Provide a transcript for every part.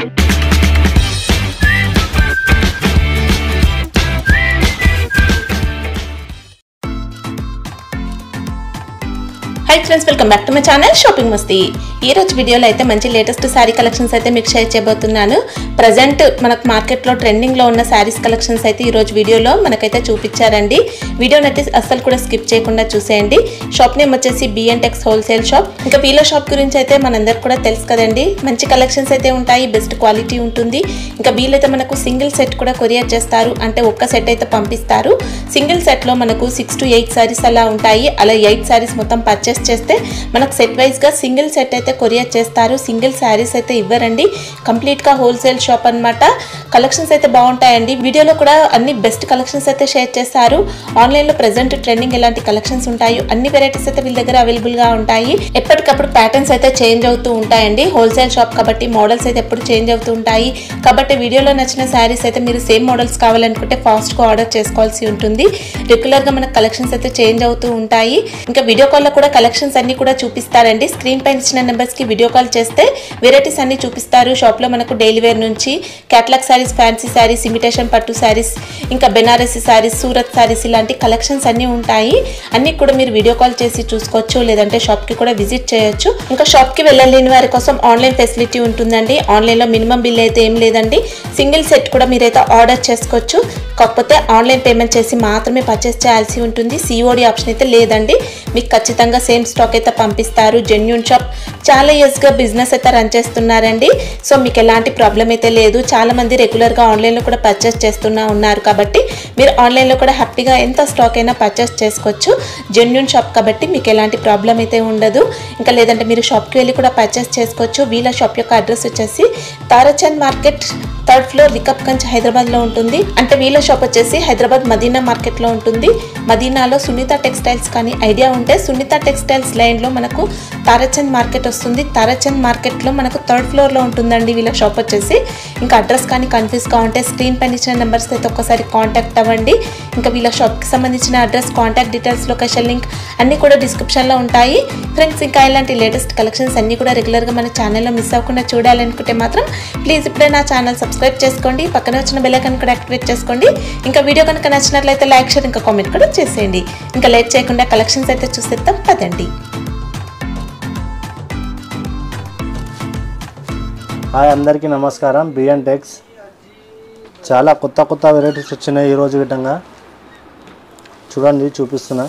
High friends welcome back to my channel shopping Masti ఈ రోజు వీడియోలో అయితే మంచి లేటెస్ట్ శారీ కలెక్షన్స్ అయితే మీకు షేర్ చేయబోతున్నాను ప్రజెంట్ మనకు మార్కెట్లో ట్రెండింగ్లో ఉన్న శారీస్ కలెక్షన్స్ అయితే ఈ రోజు వీడియోలో మనకైతే చూపించారండి వీడియోని అయితే అస్సలు కూడా స్కిప్ చేయకుండా చూసేయండి షాప్ నేమ్ వచ్చేసి బిఎన్ టెక్స్ హోల్సేల్ షాప్ ఇంకా వీలో షాప్ గురించి అయితే మనందరికి కూడా తెలుసు కదండి మంచి కలెక్షన్స్ అయితే ఉంటాయి బెస్ట్ క్వాలిటీ ఉంటుంది ఇంకా వీలైతే మనకు సింగిల్ సెట్ కూడా కొరియర్ చేస్తారు అంటే ఒక్క సెట్ అయితే పంపిస్తారు సింగిల్ సెట్లో మనకు సిక్స్ టు ఎయిట్ సారీస్ అలా ఉంటాయి అలా ఎయిట్ సారీస్ మొత్తం పర్చేస్ చేస్తే మనకు సెట్ వైజ్గా సింగిల్ సెట్ అయితే కొరియర్ చేస్తారు సింగిల్ శారీస్ అయితే ఇవ్వరండి కంప్లీట్గా హోల్సేల్ షాప్ అన్నమాట కలెక్షన్స్ అయితే బాగుంటాయండి వీడియోలో కూడా అన్ని బెస్ట్ కలెక్షన్స్ అయితే షేర్ చేస్తారు ఆన్లైన్లో ప్రెసెంట్ ట్రెండింగ్ ఎలాంటి కలెక్షన్స్ ఉంటాయి అన్ని వెరైటీస్ అయితే వీళ్ళ దగ్గర అవైలబుల్గా ఉంటాయి ఎప్పటికప్పుడు ప్యాటర్న్స్ అయితే చేంజ్ అవుతూ ఉంటాయండి హోల్సేల్ షాప్ కాబట్టి మోడల్స్ అయితే ఎప్పుడు చేంజ్ అవుతూ ఉంటాయి కాబట్టి వీడియోలో నచ్చిన శారీస్ అయితే మీరు సేమ్ మోడల్స్ కావాలనుకుంటే ఫాస్ట్గా ఆర్డర్ చేసుకోవాల్సి ఉంటుంది రెగ్యులర్గా మనకు కలెక్షన్స్ అయితే చేంజ్ అవుతూ ఉంటాయి ఇంకా వీడియో కాల్లో కూడా కలెక్షన్స్ అన్ని కూడా చూపిస్తారండి స్క్రీన్ పైన ఇచ్చిన నెంబర్స్కి వీడియో కాల్ చేస్తే వెరైటీస్ అన్ని చూపిస్తారు షాప్లో మనకు డైలీ వేర్ నుంచి catalogue saris fancy saris imitation పట్టు శారీస్ ఇంకా బెనారసీ శారీస్ సూరత్ శారీస్ ఇలాంటి కలెక్షన్స్ అన్నీ ఉంటాయి అన్ని కూడా మీరు వీడియో కాల్ చేసి చూసుకోవచ్చు లేదంటే షాప్కి కూడా విజిట్ చేయొచ్చు ఇంకా షాప్కి వెళ్ళలేని వారి కోసం ఆన్లైన్ ఫెసిలిటీ ఉంటుందండి ఆన్లైన్లో మినిమం బిల్ అయితే ఏం లేదండి సింగిల్ సెట్ కూడా మీరైతే ఆర్డర్ చేసుకోవచ్చు కాకపోతే ఆన్లైన్ పేమెంట్ చేసి మాత్రమే పర్చేస్ చేయాల్సి ఉంటుంది సిఓడి ఆప్షన్ అయితే లేదండి మీకు ఖచ్చితంగా సేమ్ స్టాక్ అయితే పంపిస్తారు జెన్యున్ షాప్ చాలా ఇయర్స్గా బిజినెస్ అయితే రన్ చేస్తున్నారండి సో మీకు ఎలాంటి ప్రాబ్లం అయితే లేదు చాలా మంది రెగ్యులర్గా ఆన్లైన్లో కూడా పర్చేస్ చేస్తున్నా ఉన్నారు కాబట్టి మీరు ఆన్లైన్లో కూడా హ్యాపీగా ఎంత స్టాక్ అయినా పర్చేస్ చేసుకోవచ్చు జెన్యున్ షాప్ కాబట్టి మీకు ఎలాంటి ప్రాబ్లం అయితే ఉండదు ఇంకా లేదంటే మీరు షాప్కి వెళ్ళి కూడా పర్చేస్ చేసుకోవచ్చు వీళ్ళ షాప్ యొక్క అడ్రస్ వచ్చేసి Tarachand market third floor Rikabganj హైదరాబాద్లో ఉంటుంది అంటే వీళ్ళ షాప్ వచ్చేసి హైదరాబాద్ మదీనా మార్కెట్లో ఉంటుంది మదీనాలో సునీత టెక్స్టైల్స్ కానీ ఐడియా ఉంటే సునీత టెక్స్టైల్స్ లైన్లో మనకు తారచంద్ మార్కెట్ వస్తుంది తారచంద్ మార్కెట్లో మనకు థర్డ్ ఫ్లోర్లో ఉంటుందండి వీళ్ళ షాప్ వచ్చేసి ఇంకా అడ్రస్ కానీ కన్ఫ్యూజ్గా ఉంటే స్క్రీన్ పైన ఇచ్చిన నెంబర్స్ అయితే ఒక్కసారి కాంటాక్ట్ అవ్వండి ఇంకా వీళ్ళ షాప్కి సంబంధించిన address contact details location link అన్నీ కూడా డిస్క్రిప్షన్లో ఉంటాయి ఫ్రెండ్స్ ఇంకా ఇలాంటి లేటెస్ట్ కలెక్షన్స్ అన్నీ కూడా రెగ్యులర్గా మన ఛానల్లో మిస్ అవ్వకుండా చూడాలనుకుంటే మాత్రం ప్లీజ్ ఇప్పుడే నా ఛానల్ సబ్స్క్రైబ్ చేసుకోండి పక్కన వచ్చిన బెల్ ఐకాన్ కూడా యాక్టివేట్ చేసుకోండి ఇంకా వీడియో కనుక నచ్చినట్లయితే లైక్ షేర్ ఇంకా కామెంట్ కూడా చేసేయండి ఇంకా లేట్ చేయకుండా కలెక్షన్స్ అయితే చూసేద్దాం పదండి హాయ్ అందరికీ నమస్కారం బిఎన్ టెక్స్ చాలా కొత్త కొత్త వెరైటీస్ వచ్చినాయి ఈరోజు విధంగా చూడండి చూపిస్తున్నా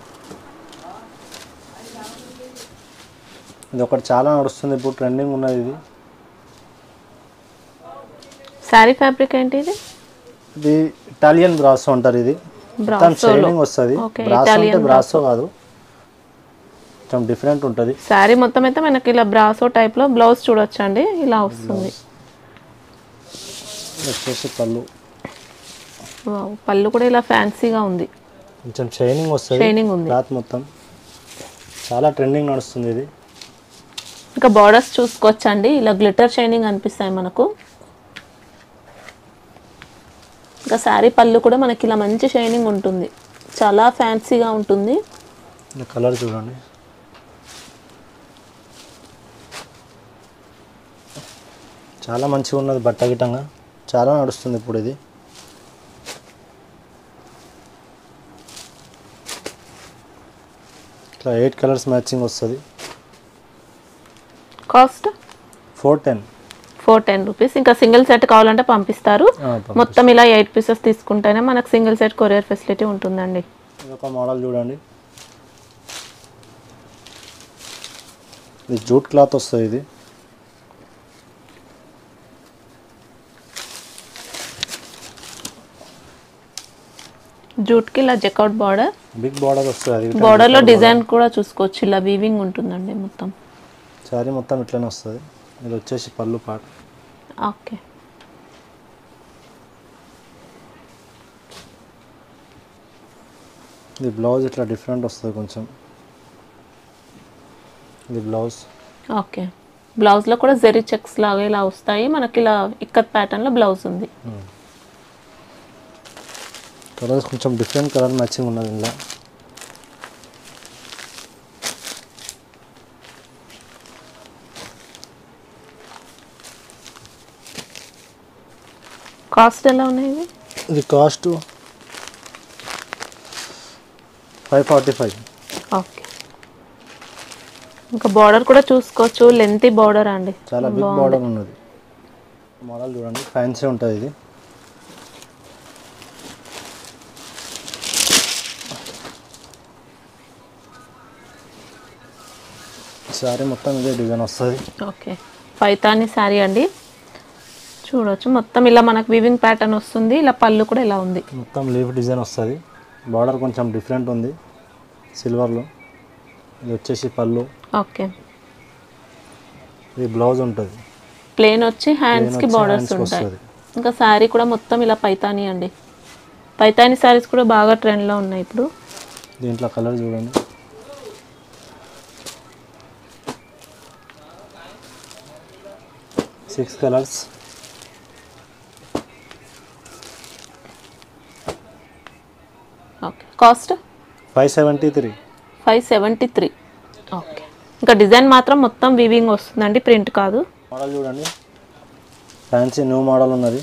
ఇది ఒకటి చాలా నడుస్తుంది ఇప్పుడు ట్రెండింగ్ ఉన్నది ఇది శారీ ఫ్యాబ్రిక్ ఏంటి ఇది ఇది ఇటాలియన్ బ్రాసో అంటారు ఇది మొత్తం బ్రాసోలో షైనింగ్ వస్తుంది Okay, బ్రాసో అంటే Italian బ్రాసో కాదు కొంచెం డిఫరెంట్ ఉంటుంది శారీ మొత్తం అయితే మనకి ఇలా బ్రాసో టైప్ లో బ్లౌజ్ చూడొచ్చు అండి ఇలా వస్తుంది వచ్చేసి పళ్ళు వావ్, పళ్ళు కూడా ఇలా ఫ్యాన్సీగా ఉంది కొంచెం షైనింగ్ వస్తుంది షైనింగ్ ఉంది క్లాత్ మొత్తం చాలా ట్రెండింగ్ నడుస్తుంది ఇది ఇంకా బార్డర్స్ చూసుకోవచ్చండి ఇలా గ్లిటర్ షైనింగ్ అనిపిస్తాయి మనకు ఇంకా శారీ పళ్ళు కూడా మనకి ఇలా మంచి షైనింగ్ ఉంటుంది చాలా ఫ్యాన్సీగా ఉంటుంది ఈ కలర్ చూడండి చాలా మంచిగా ఉన్నది బట్ట గిట్టంగా చాలా నడుస్తుంది ఇప్పుడు ఇది ఇట్లా ఎయిట్ కలర్స్ మ్యాచింగ్ వస్తుంది cost four ten four ten rupees ఇంకా సింగిల్ సెట్ కావాలంటే పంపిస్తారు మొత్తం ఇలా ఎయిట్ పీసెస్ తీసుకుంటేనే మనకు సింగిల్ సెట్ కొరియర్ ఫెసిలిటీ ఉంటుందండి ఇది ఒక మోడల్ చూడండి ఇది జూట్ క్లాత్ వస్తుంది ఇది జూట్కి ఇలా చెక్అవుట్ బార్డర్ బిగ్ బార్డర్ వస్తుంది అది బార్డర్ లో డిజైన్ కూడా చూసుకోవచ్చు ఇలా వీవింగ్ ఉంటుందండి మొత్తం శారీ మొత్తం ఇట్లనే వస్తుంది ఇది వచ్చేసి పళ్ళు పాట ఓకే ఇది బ్లౌజ్ ఇట్లా డిఫరెంట్ వస్తుంది కొంచెం ఇది బ్లౌజ్ ఓకే బ్లౌజ్ లో కూడా జెరీ చెక్స్ లాగా ఇలా వస్తాయి మనకి ఇలా ఇక్కత్ ప్యాటర్న్ లో బ్లౌజ్ ఉంది కలర్స్ కొంచెం డిఫరెంట్ కలర్ మ్యాచింగ్ ఉన్నది ఇందులో కాస్ట్ ఎలా ఉన్నాయి ఇవి ఇది cost five forty five okay ఇంకా బార్డర్ కూడా చూసుకోవచ్చు లెంతీ బార్డర్ అండి చాలా బిగ్ బార్డర్ ఉన్నది మోడల్ చూడండి ఫ్యాన్సీ ఉంటుంది ఇది సారీ మొత్తం ఇదే డిజైన్ వస్తుంది ఓకే పైతాని శారీ అండి చూడొచ్చు మొత్తం ఇలా మనకు వివింగ్ ప్యాటర్న్ వస్తుంది ఇలా పళ్ళు కూడా ఇలా ఉంది మొత్తం లీఫ్ డిజైన్ వస్తుంది బార్డర్ కొంచెం డిఫరెంట్ ఉంది సిల్వర్లో ఇది వచ్చేసి పళ్ళు ఓకే ఇది బ్లౌజ్ ఉంటుంది ప్లేన్ వచ్చి హ్యాండ్స్కి వచ్చి బార్డర్స్ hands కి ఉంటాయి వస్తది. ఇంకా శారీ కూడా మొత్తం ఇలా పైతాని అండి పైతాని శారీస్ కూడా బాగా ట్రెండ్లో ఉన్నాయి ఇప్పుడు దీంట్లో కలర్ చూడండి six colours okay cost five seventy three five seventy three okay ఇంకా డిజైన్ మాత్రం మొత్తం వివింగ్ వస్తుందండి ప్రింట్ కాదు మోడల్ చూడండి ఫ్యాన్సీ న్యూ మోడల్ ఉన్నది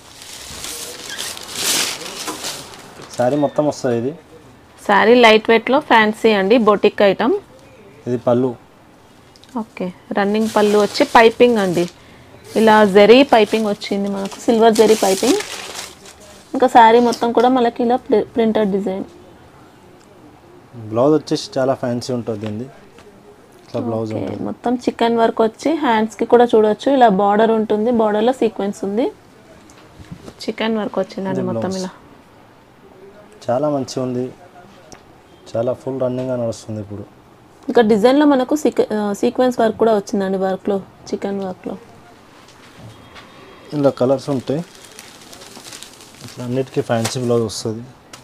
శారీ మొత్తం వస్తుంది ఇది శారీ లైట్ వెయిట్లో ఫ్యాన్సీ అండి బొటిక్ ఐటమ్ ఇది పళ్ళు ఓకే రన్నింగ్ పళ్ళు వచ్చి పైపింగ్ అండి ఇలా జరీ పైపింగ్ వచ్చింది మనకు సిల్వర్ జరీ పైపింగ్ ఇంకా శారీ మొత్తం కూడా మనకి ఇలా ప్రింటెడ్ డిజైన్ బ్లౌజ్ వచ్చేసి చాలా ఫ్యాన్సీ ఉంటుంది దీన్ని ఇట్లా బ్లౌజ్ ఓకే ఉంటుంది మొత్తం చికెన్ వర్క్ వచ్చి హ్యాండ్స్కి కూడా చూడొచ్చు ఇలా బార్డర్ ఉంటుంది బార్డర్లో సీక్వెన్స్ ఉంది చికెన్ వర్క్ వచ్చిందండి మొత్తం ఇలా చాలా మంచిగా ఉంది చాలా ఫుల్ రన్నింగ్గా నడుస్తుంది ఇప్పుడు ఇంకా డిజైన్లో మనకు సీక్వెన్స్ వర్క్ కూడా వచ్చిందండి వర్క్లో చికెన్ వర్క్లో ఇలా కలర్స్ ఉంటాయి ఇట్లా అన్నిటికీ ఫ్యాన్సీ బ్లౌజ్ వస్తుంది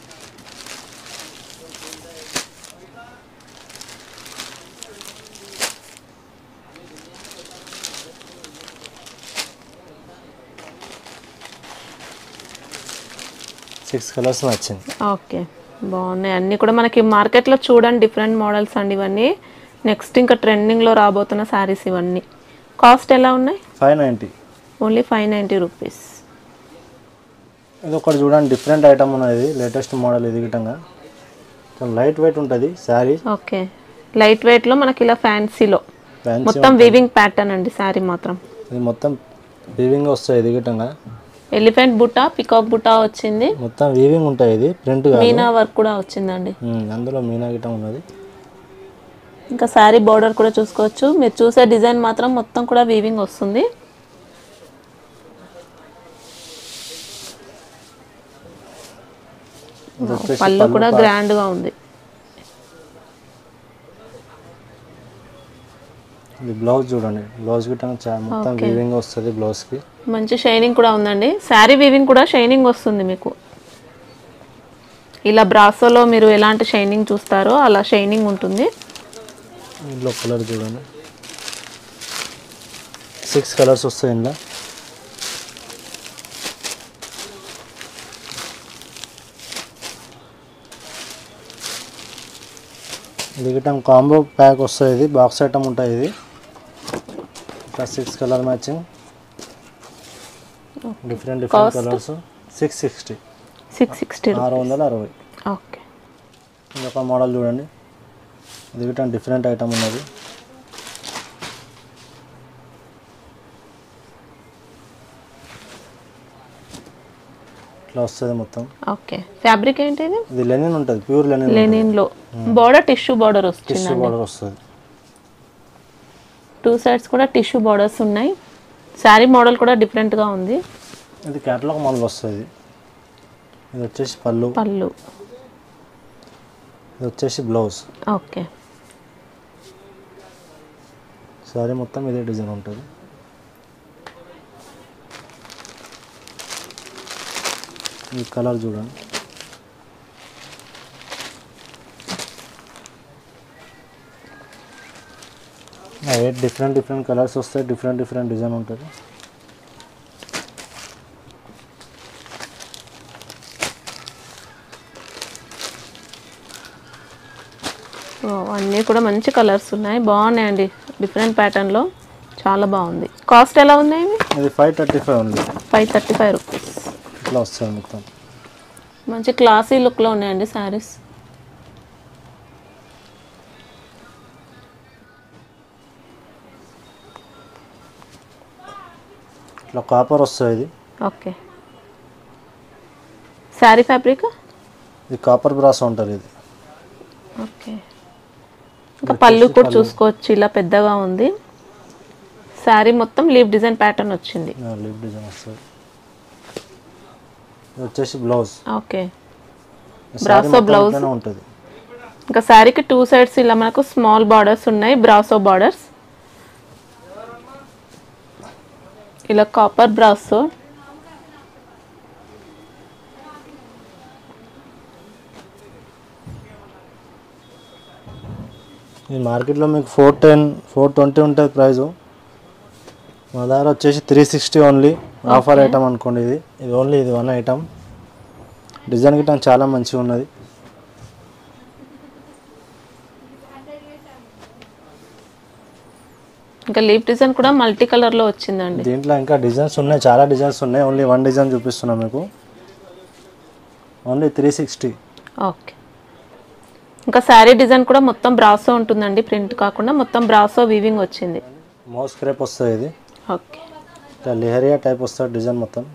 సిక్స్ కలర్స్ నచ్చింది ఓకే బాగున్నాయి అన్నీ కూడా మనకి మార్కెట్లో చూడండి డిఫరెంట్ మోడల్స్ అండి ఇవన్నీ నెక్స్ట్ ఇంకా ట్రెండింగ్లో రాబోతున్న శారీస్ ఇవన్నీ కాస్ట్ ఎలా ఉన్నాయి five ninety only five ninety rupees ఇది ఒకటి చూడండి డిఫరెంట్ ఐటమ్ ఉన్నది లేటెస్ట్ మోడల్ ఇది గిటంగా లైట్ వెయిట్ ఉంటుంది శారీ ఓకే లైట్ వెయిట్లో మనకి ఇలా ఫ్యాన్సీలో ఫ్యాన్సీ మొత్తం వీవింగ్ ప్యాటర్న్ అండి శారీ మాత్రం ఇది మొత్తం వీవింగ్ వస్తుంది ఇది గిటంగా ఎలిఫెంట్ బుట్ట పికాక్ బుట్ట వచ్చింది మొత్తం వీవింగ్ ఉంటుంది ఇది ప్రింట్ కాదు మీనా వర్క్ కూడా వచ్చిందండి ఉమ్, అందులో మీనా గిటం ఉన్నది ఇంకా శారీ బార్డర్ కూడా చూసుకోవచ్చు మీరు చూసే డిజైన్ మాత్రం మొత్తం కూడా వీవింగ్ వస్తుంది ఇది వచ్చేసి పళ్ళు కూడా గ్రాండ్ గా ఉంది ఇది బ్లౌజ్ చూడండి బ్లౌజ్ గిట్ట చా- మొత్తం వీవింగ్ వస్తుంది బ్లౌజ్కి మంచి షైనింగ్ కూడా ఉందండి శారీ వీవింగ్ కూడా షైనింగ్ వస్తుంది మీకు ఇలా బ్రాసోలో మీరు ఎలాంటి షైనింగ్ చూస్తారో అలా షైనింగ్ ఉంటుంది ఇందులో కలర్ చూడండి సిక్స్ కలర్స్ వస్తాయి ఇందులో ఇది గిట్టం కాంబో ప్యాక్ వస్తుంది ఇది బాక్స్ ఐటమ్ ఉంటుంది ఇది ఇంకా six colour matching different different colours six sixty six sixty ఆరు వందల అరవై ఓకే ఇంకొక మోడల్ చూడండి ఇది గిట్టం డిఫరెంట్ ఐటమ్ ఉన్నది ఇట్లా వస్తుంది మొత్తం ఓకే ఫ్యాబ్రిక్ ఏంటి ఇది ఇది లెనిన్ ఉంటుంది ప్యూర్ లెనిన్ లెనిన్ లో బార్డర్ టిష్యూ బార్డర్ వస్తుంది టిష్యూ బార్డర్ వస్తుంది టూ సైడ్స్ కూడా టిష్యూ బార్డర్స్ ఉన్నాయి శారీ మోడల్ కూడా డిఫరెంట్ గా ఉంది ఇది క్యాటలాగ్ మోడల్ వస్తుంది ఇది వచ్చేసి పళ్ళు పళ్ళు ఇది వచ్చేసి బ్లౌజ్ ఓకే సారీ మొత్తం ఇదే డిజైన్ ఉంటుంది ఈ కలర్ చూడండి ఎయిట్ డిఫరెంట్ డిఫరెంట్ కలర్స్ వస్తాయి డిఫరెంట్ డిఫరెంట్ డిజైన్ ఉంటుంది ఓ, అన్నీ కూడా మంచి కలర్స్ ఉన్నాయి బాగున్నాయండి డిఫరెంట్ ప్యాటర్న్లో చాలా బాగుంది కాస్ట్ ఎలా ఉన్నాయి ఇవి ఇది ఫైవ్ థర్టీ ఫైవ్ ఉంది ఫైవ్ థర్టీ ఫైవ్ రూపీస్ ఇట్లా వస్తుంది మొత్తం మంచి క్లాసీ లుక్లో ఉన్నాయండి శారీస్ ఇట్లా కాపర్ వస్తుంది ఇది ఓకే శారీ ఫ్యాబ్రిక్ ఇది కాపర్ బ్రాస్ ఉంటుంది ఇది ఓకే ఇంకా పళ్ళు కూడా చూసుకోవచ్చు ఇలా పెద్దగా ఉంది శారీ మొత్తం లీవ్ డిజైన్ ప్యాటర్న్ వచ్చింది లిప్ డిజైన్ వస్తుంది ఇది వచ్చేసి blouse okay sari Brasso blouse. ఉంటుంది ఇంకా శారీకి టూ సైడ్స్ ఇలా మనకు స్మాల్ బార్డర్స్ ఉన్నాయి బ్రాసో బార్డర్స్ ఇలా కాపర్ బ్రాసో ఈ మార్కెట్లో మీకు ఫోర్ టెన్ ఫోర్ ట్వంటీ ఉంటుంది ప్రైస్ మా దగ్గర వచ్చేసి three sixty only offer item అనుకోండి ఇది ఇది ఓన్లీ ఇది వన్ ఐటమ్ డిజైన్ గిట్టం చాలా మంచిగా ఉన్నది ఇంకా లీఫ్ డిజైన్ కూడా మల్టీ కలర్లో వచ్చిందండి దీంట్లో ఇంకా డిజైన్స్ ఉన్నాయి చాలా డిజైన్స్ ఉన్నాయి ఓన్లీ వన్ డిజైన్ చూపిస్తున్నాం మీకు ఓన్లీ త్రీ సిక్స్టీ ఓకే ఇంకా శారీ డిజైన్ కూడా మొత్తం బ్రాసో ఉంటుందండి ప్రింట్ కాకుండా మొత్తం బ్రాసో వీవింగ్ వచ్చింది మౌస్ క్రేప్ వస్తుంది ఇది ఓకే ఇట్లా లెహరియా టైప్ వస్తుంది డిజైన్ మొత్తం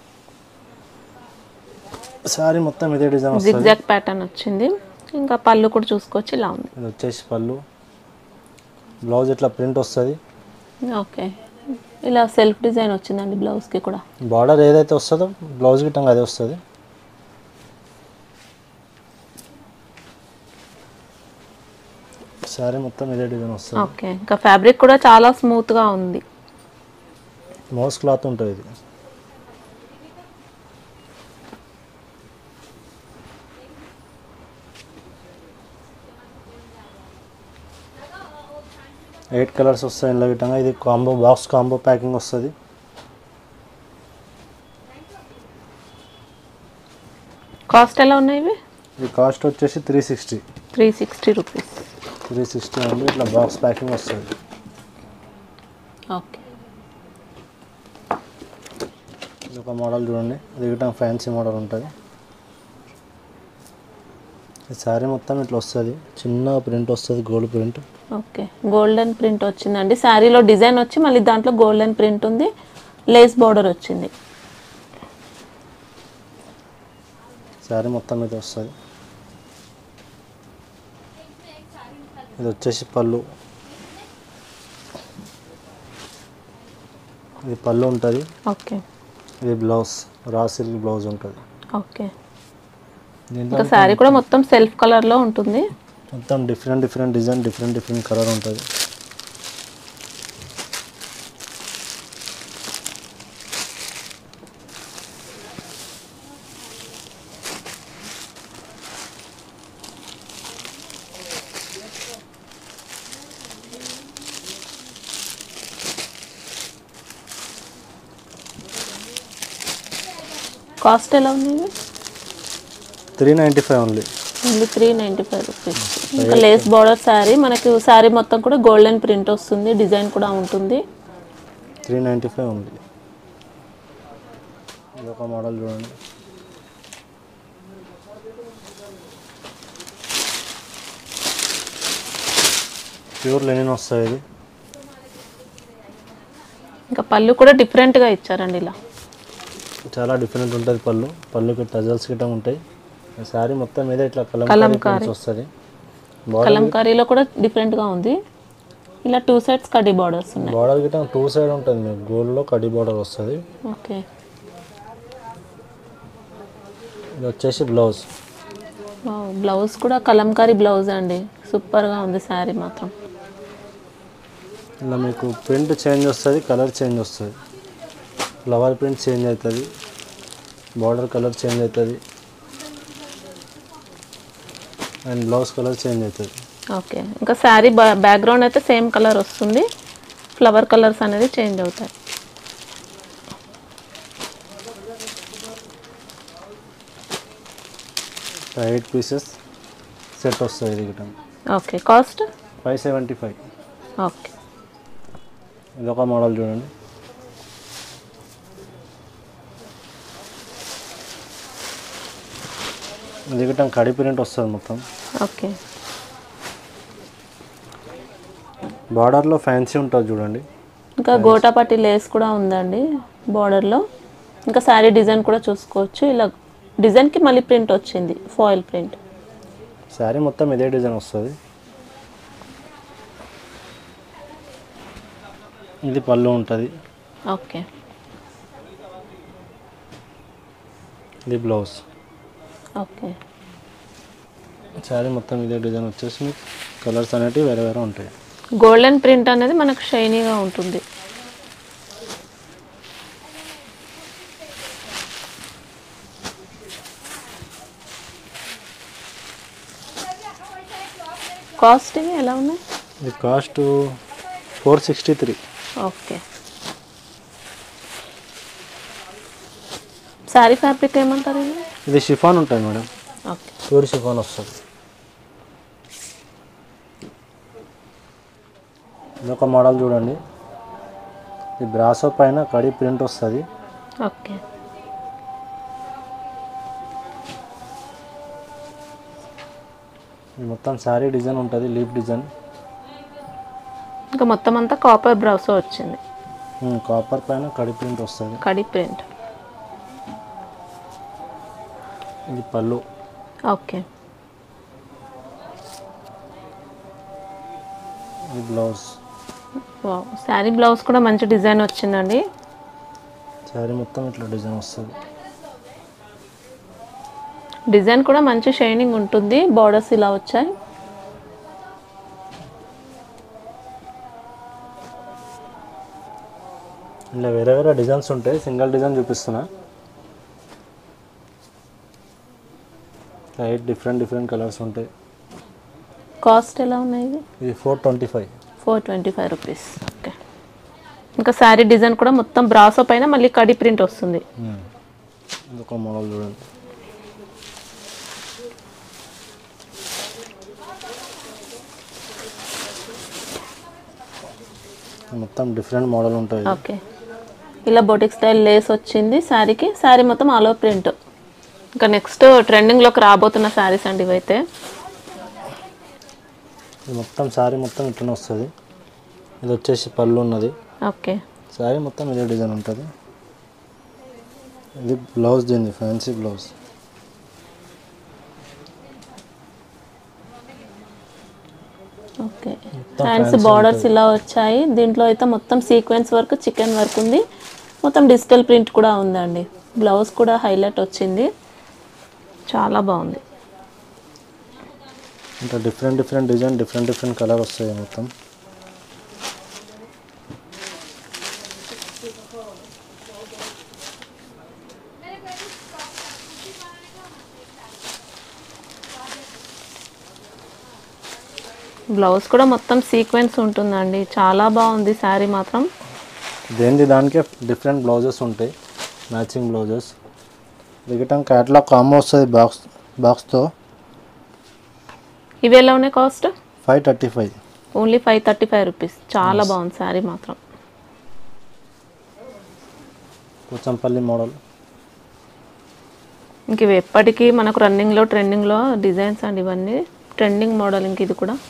సారీ మొత్తం ఇదే డిజైన్ వస్తుంది జిగ్జాగ్ ప్యాటర్న్ వచ్చింది ఇంకా పళ్ళు కూడా చూసుకోవచ్చు ఇలా ఉంది ఇది వచ్చేసి పళ్ళు బ్లౌజ్ ఇట్లా ప్రింట్ వస్తుంది ఓకే ఇలా సెల్ఫ్ డిజైన్ వచ్చిందండి బ్లౌజ్కి కూడా బార్డర్ ఏదైతే వస్తుందో బ్లౌజ్ గిట్టంగా అదే వస్తుంది సారీ మొత్తం ఇదే డిజైన్ వస్తుంది ఓకే ఇంకా ఫ్యాబ్రిక్ కూడా చాలా స్మూత్గా ఉంది మౌస్ క్లాత్ ఉంటుంది ఇది ఎయిట్ కలర్స్ వస్తాయి ఇందులో గిట్టంగా ఇది కాంబో బాక్స్ కాంబో ప్యాకింగ్ వస్తుంది కాస్ట్ ఎలా ఉన్నాయి ఇవి ఇది కాస్ట్ వచ్చేసి three sixty three sixty rupees three sixty ఉంది ఇట్లా బాక్స్ ప్యాకింగ్ వస్తుంది ఓకే ఇది ఒక మోడల్ చూడండి ఇది గిట్టం ఫ్యాన్సీ మోడల్ ఉంటుంది ఈ శారీ మొత్తం ఇట్లా వస్తుంది చిన్న ప్రింట్ వస్తుంది gold print okay golden print వచ్చిందండి శారీలో డిజైన్ వచ్చి మళ్ళీ దాంట్లో గోల్డెన్ ప్రింట్ ఉంది లేస్ బార్డర్ వచ్చింది శారీ మొత్తం ఇది వస్తుంది ఇది వచ్చేసి పళ్ళు ఇది పళ్ళు ఉంటుంది ఓకే ఇది బ్లౌజ్ రా సిల్క్ బ్లౌజ్ ఉంటుంది ఓకే దీంట్లో ఇంకా శారీ కూడా మొత్తం సెల్ఫ్ కలర్లో ఉంటుంది మొత్తం different different design different different colour ఉంటుంది కాస్ట్ ఎలా ఉంది ఇవి three ninety five only only three ninety five rupees ఇంకా లేస్ బార్డర్ శారీ మనకి శారీ మొత్తం కూడా గోల్డెన్ ప్రింట్ వస్తుంది డిజైన్ కూడా ఉంటుంది త్రీ నైంటీ ఫైవ్ ఉంది ఇది ఒక మోడల్ చూడండి ప్యూర్ లెనిన్ వస్తుంది ఇది ఇంకా పళ్ళు కూడా డిఫరెంట్గా ఇచ్చారండి ఇలా చాలా డిఫరెంట్ ఉంటుంది పళ్ళు పళ్ళుకి టజల్స్ గిట్ట ఉంటాయి శారీ మొత్తం మీద ఇట్లా కలంకారీ కలంకారీ. ప్రింట్స్ వస్తుంది బార్డర్ కలంకారీలో కూడా డిఫరెంట్గా ఉంది ఇలా టూ సైడ్స్ కడ్డీ బార్డర్స్ ఉన్నాయి బార్డర్ గిట్ట టూ సైడ్ ఉంటుంది మీకు గోల్డ్లో కడి బార్డర్ వస్తుంది ఓకే ఇది వచ్చేసి బ్లౌజ్ బ్లౌజ్ కూడా కలంకారీ బ్లౌజ్ అండి సూపర్గా ఉంది శారీ మాత్రం ఇలా మీకు ప్రింట్ చేంజ్ వస్తుంది కలర్ చేంజ్ వస్తుంది ఫ్లవర్ ప్రింట్ చేంజ్ అవుతుంది బార్డర్ కలర్ చేంజ్ అవుతుంది అండ్ బ్లౌజ్ కలర్ చేంజ్ అవుతుంది ఓకే ఇంకా శారీ బ్యాక్గ్రౌండ్ అయితే సేమ్ కలర్ వస్తుంది ఫ్లవర్ కలర్స్ అనేది చేంజ్ అవుతాయి ఎయిట్ పీసెస్ సెట్ వస్తుంది ఇది గిట్ట okay cost five seventy five okay ఇది ఒక మోడల్ చూడండి ఇది గిట్ట కడి ప్రింట్ వస్తుంది మొత్తం ఓకే బార్డర్లో ఫ్యాన్సీ ఉంటుంది చూడండి ఇంకా గోటాపట్టి లేస్ కూడా ఉందండి బార్డర్లో ఇంకా శారీ డిజైన్ కూడా చూసుకోవచ్చు ఇలా డిజైన్కి మళ్ళీ ప్రింట్ వచ్చింది ఫాయిల్ ప్రింట్ శారీ మొత్తం ఇదే డిజైన్ వస్తుంది ఇది పళ్ళు ఉంటుంది ఓకే ఇది బ్లౌజ్ ఓకే శారీ మొత్తం ఇదే డిజైన్ వచ్చేసి మీకు కలర్స్ అనేటివి వేరే వేరే ఉంటాయి గోల్డెన్ ప్రింట్ అనేది మనకు షైనీగా ఉంటుంది కాస్ట్ ఇవి ఎలా ఉన్నాయి ఇది cost four sixty three okay sari fabric ఏమంటారు ఇది ఇది షిఫాన్ ఉంటుంది మేడం ఓకే ప్యూర్ షిఫాన్ వస్తుంది ఇది ఒక మోడల్ చూడండి ఇది బ్రాసో పైన కడి ప్రింట్ వస్తుంది ఓకే ఇది మొత్తం శారీ డిజైన్ ఉంటుంది లీఫ్ డిజైన్ ఇంకా మొత్తం అంతా కాపర్ బ్రౌస్ వచ్చింది కాపర్ పైన కడి ప్రింట్ వస్తుంది కడి ప్రింట్ ఇది పళ్ళు ఓకే ఇది బ్లౌజ్ వావ్ శారీ బ్లౌజ్ కూడా మంచి డిజైన్ వచ్చిందండి శారీ మొత్తం ఇట్లా డిజైన్ వస్తుంది డిజైన్ కూడా మంచి షైనింగ్ ఉంటుంది బార్డర్స్ ఇలా వచ్చాయి ఇలా వేరే వేరే డిజైన్స్ ఉంటాయి సింగిల్ డిజైన్ చూపిస్తున్నా ఎయిట్ డిఫరెంట్ డిఫరెంట్ కలర్స్ ఉంటాయి కాస్ట్ ఎలా ఉన్నాయి ఇది ఇది four twenty five four twenty five rupees okay ఇంకా శారీ డిజైన్ కూడా మొత్తం బ్రాసో పైన మళ్ళీ కడి ప్రింట్ వస్తుంది ఇది ఒక మోడల్ చూడండి మొత్తం డిఫరెంట్ మోడల్ ఉంటుంది ఓకే ఇలా బొటిక్ స్టైల్ లేస్ వచ్చింది శారీకి శారీ మొత్తం ఆల్ ఓవర్ ప్రింట్ ఇంకా నెక్స్ట్ ట్రెండింగ్లోకి రాబోతున్న శారీస్ అండి ఇవైతే ఇది మొత్తం శారీ మొత్తం ఇట్లనే వస్తుంది ఇది వచ్చేసి పళ్ళు ఉన్నది ఓకే శారీ మొత్తం ఇదే డిజైన్ ఉంటుంది ఇది బ్లౌజ్ దీన్ని fancy blouse okay hands borders ఇలా వచ్చాయి దీంట్లో అయితే మొత్తం సీక్వెన్స్ వర్క్ చికెన్ వర్క్ ఉంది మొత్తం డిజిటల్ ప్రింట్ కూడా ఉందండి బ్లౌజ్ కూడా హైలైట్ వచ్చింది చాలా బాగుంది ఇంకా different different design different different colour వస్తాయి మొత్తం బ్లౌజ్ కూడా మొత్తం సీక్వెన్స్ ఉంటుందండి చాలా బాగుంది శారీ మాత్రం దేనిది దానికే డిఫరెంట్ బ్లౌజెస్ ఉంటాయి మ్యాచింగ్ బ్లౌజెస్ దిగటం క్యాట్లాగ్ కాంబో వస్తుంది బాక్స్ బాక్స్తో ఇవి ఎలా ఉన్నాయి cost five thirty five only five thirty five rupees చాలా బాగుంది శారీ మాత్రం కూచంపల్లి మోడల్ ఇంక ఇవి ఎప్పటికీ మనకు రన్నింగ్లో ట్రెండింగ్లో డిజైన్స్ అండి ఇవన్నీ ట్రెండింగ్ మోడల్ ఇంక ఇది కూడా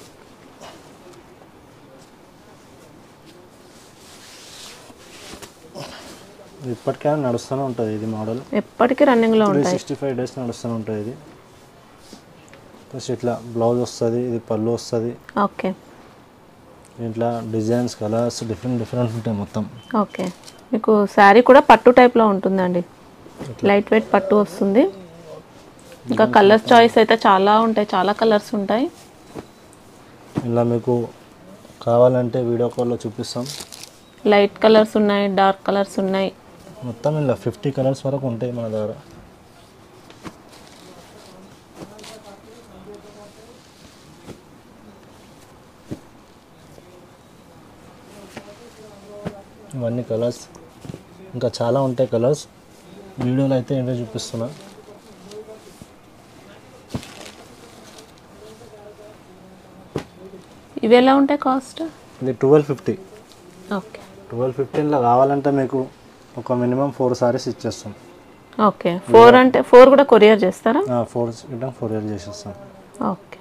ఇప్పటికైనా నడుస్తూనే ఉంటుంది ఇది మోడల్ ఎప్పటికీ రన్నింగ్లో త్రీ ఉంటాయి సిక్స్టీ ఫైవ్ డేస్ నడుస్తూనే ఉంటుంది ఇది ప్లస్ ఇట్లా బ్లౌజ్ వస్తుంది ఇది పళ్ళు వస్తుంది ఓకే ఇట్లా డిజైన్స్ కలర్స్ డిఫరెంట్ డిఫరెంట్ ఉంటాయి మొత్తం ఓకే మీకు శారీ కూడా పట్టు టైప్లో ఉంటుందండి లైట్ వెయిట్ పట్టు వస్తుంది ఇంకా కలర్స్ చాయిస్ అయితే చాలా ఉంటాయి చాలా కలర్స్ ఉంటాయి ఇలా మీకు కావాలంటే వీడియో కాల్లో చూపిస్తాం లైట్ కలర్స్ ఉన్నాయి డార్క్ కలర్స్ ఉన్నాయి మొత్తం ఇలా ఫిఫ్టీ కలర్స్ వరకు ఉంటాయి మన దగ్గర ఇవన్నీ కలర్స్ ఇంకా చాలా ఉంటాయి కలర్స్ వీడియోలో అయితే ఏంటో చూపిస్తున్నా ఇవి ఎలా ఉంటాయి కాస్ట్ ఇది ట్వెల్వ్ ఫిఫ్టీ ఓకే ట్వెల్వ్ ఫిఫ్టీన్లో కావాలంటే మీకు ఒక మినిమం ఫోర్ సారీస్ ఇచ్చేస్తాం ఓకే ఫోర్ అంటే ఫోర్ కూడా కొరియర్ చేస్తారా ఫోర్ గిట్ట ఫోర్ ఇయర్ చేసేస్తాం ఓకే